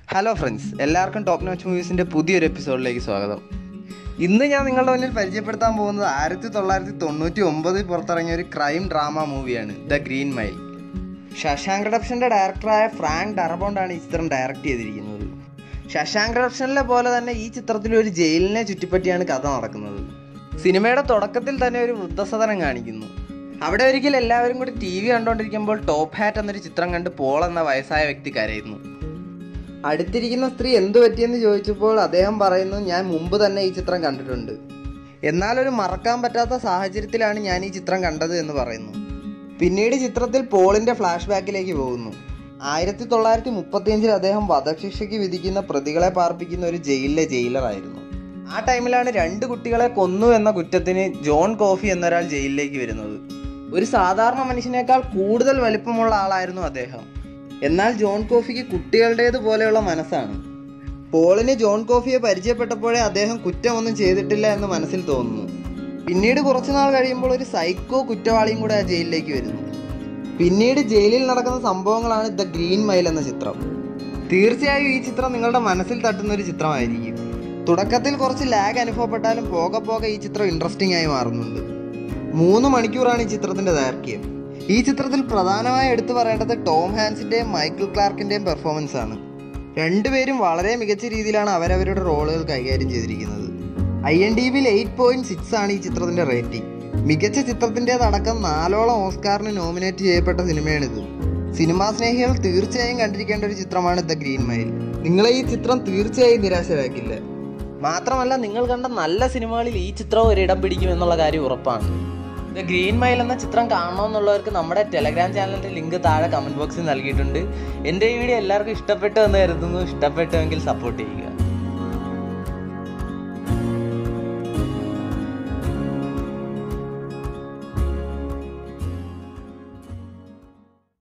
hello friends എല്ലാവർക്കും top notch മൂവീസിൻ്റെ പുതിയൊരു എപ്പിസോഡിലേക്ക് സ്വാഗതം ഇന്ന് ഞാൻ നിങ്ങളുടെ മുന്നിൽ പരിചയപ്പെടുത്താൻ പോകുന്നത് ആയിരത്തി തൊള്ളായിരത്തി തൊണ്ണൂറ്റി ഒമ്പതിൽ പുറത്തിറങ്ങിയ ഒരു ക്രൈം ഡ്രാമ മൂവിയാണ് ദ ഗ്രീൻ മൈൽ ശശാങ്ക് റിഡപ്ഷൻ്റെ ഡയറക്ടറായ ഫ്രാങ്ക് ഡറബോണ്ടാണ് ഈ ചിത്രം ഡയറക്റ്റ് ചെയ്തിരിക്കുന്നത് ശശാങ്ക് റിഡപ്ഷനിലെ പോലെ തന്നെ ഈ ചിത്രത്തിൽ ഒരു ജയിലിനെ ചുറ്റിപ്പറ്റിയാണ് കഥ നടക്കുന്നത് സിനിമയുടെ തുടക്കത്തിൽ തന്നെ ഒരു വൃദ്ധസദനം കാണിക്കുന്നു അവിടെ ഒരിക്കൽ എല്ലാവരും കൂടി ടി വി കണ്ടുകൊണ്ടിരിക്കുമ്പോൾ ടോപ്പ് ഹാറ്റ് എന്നൊരു ചിത്രം കണ്ട് പോൾ എന്ന വയസ്സായ വ്യക്തി കരയുന്നു അടുത്തിരിക്കുന്ന സ്ത്രീ എന്തു പറ്റിയെന്ന് ചോദിച്ചപ്പോൾ അദ്ദേഹം പറയുന്നു ഞാൻ മുമ്പ് തന്നെ ഈ ചിത്രം കണ്ടിട്ടുണ്ട് എന്നാൽ ഒരു മറക്കാൻ പറ്റാത്ത സാഹചര്യത്തിലാണ് ഞാൻ ഈ ചിത്രം കണ്ടത് എന്ന് പറയുന്നു പിന്നീട് ചിത്രത്തിൽ പോളിന്റെ ഫ്ലാഷ് ബാക്കിലേക്ക് പോകുന്നു ആയിരത്തി തൊള്ളായിരത്തി മുപ്പത്തിയഞ്ചിൽ അദ്ദേഹം വധശിക്ഷയ്ക്ക് വിധിക്കുന്ന പ്രതികളെ പാർപ്പിക്കുന്ന ഒരു ജയിലിലെ ജയിലറായിരുന്നു ആ ടൈമിലാണ് രണ്ട് കുട്ടികളെ കൊന്നു എന്ന കുറ്റത്തിന് ജോൺ കോഫി എന്നൊരാൾ ജയിലിലേക്ക് വരുന്നത് ഒരു സാധാരണ മനുഷ്യനേക്കാൾ കൂടുതൽ വലിപ്പമുള്ള ആളായിരുന്നു അദ്ദേഹം എന്നാൽ ജോൺ കോഫിക്ക് കുട്ടികളുടേത് പോലെയുള്ള മനസ്സാണ് പോളിന് ജോൺ കോഫിയെ പരിചയപ്പെട്ടപ്പോഴേ അദ്ദേഹം കുറ്റമൊന്നും ചെയ്തിട്ടില്ല എന്ന് മനസ്സിൽ തോന്നുന്നു പിന്നീട് കുറച്ചുനാൾ കഴിയുമ്പോൾ ഒരു സൈക്കോ കുറ്റവാളിയും കൂടെ ആ ജയിലിലേക്ക് വരുന്നു പിന്നീട് ജയിലിൽ നടക്കുന്ന സംഭവങ്ങളാണ് ദ ഗ്രീൻ മൈൽ എന്ന ചിത്രം തീർച്ചയായും ഈ ചിത്രം നിങ്ങളുടെ മനസ്സിൽ തട്ടുന്ന ഒരു ചിത്രമായിരിക്കും തുടക്കത്തിൽ കുറച്ച് ലാഗ് അനുഭവപ്പെട്ടാലും പോകെ പോകെ ഈ ചിത്രം ഇൻട്രസ്റ്റിംഗ് ആയി മാറുന്നുണ്ട് മൂന്ന് മണിക്കൂറാണ് ഈ ചിത്രത്തിന്റെ ദൈർഘ്യം ഈ ചിത്രത്തിൽ പ്രധാനമായി എടുത്തു പറയേണ്ടത് ടോം ഹാൻസിന്റെയും മൈക്കിൾ ക്ലാർക്കിന്റെയും പെർഫോമൻസ് ആണ് രണ്ടുപേരും വളരെ മികച്ച രീതിയിലാണ് അവരവരുടെ റോളുകൾ കൈകാര്യം ചെയ്തിരിക്കുന്നത് ഐ എൻ ഡി ബിയിൽ എയ്റ്റ് പോയിന്റ് സിക്സ് ആണ് ഈ ചിത്രത്തിന്റെ റേറ്റിംഗ് മികച്ച ചിത്രത്തിൻ്റെതടക്കം നാലോളം ഓസ്കാറിന് നോമിനേറ്റ് ചെയ്യപ്പെട്ട സിനിമയാണിത് സിനിമാ സ്നേഹികൾ തീർച്ചയായും കണ്ടിരിക്കേണ്ട ഒരു ചിത്രമാണ് ദ ഗ്രീൻ മൈൽ നിങ്ങളെ ഈ ചിത്രം തീർച്ചയായും നിരാശരാക്കില്ല മാത്രമല്ല നിങ്ങൾ കണ്ട നല്ല സിനിമകളിൽ ഈ ചിത്രവും ഒരിടം പിടിക്കും എന്നുള്ള കാര്യം ഉറപ്പാണ് ദ ഗ്രീൻ മൈൽ എന്ന ചിത്രം കാണണമെന്നുള്ളവർക്ക് നമ്മുടെ ടെലഗ്രാം ചാനലിൻ്റെ ലിങ്ക് താഴെ കമൻറ്റ് ബോക്സിൽ നൽകിയിട്ടുണ്ട് എൻ്റെ ഈ വീഡിയോ എല്ലാവർക്കും ഇഷ്ടപ്പെട്ടു എന്ന് കരുതുന്നു ഇഷ്ടപ്പെട്ടുവെങ്കിൽ സപ്പോർട്ട് ചെയ്യുക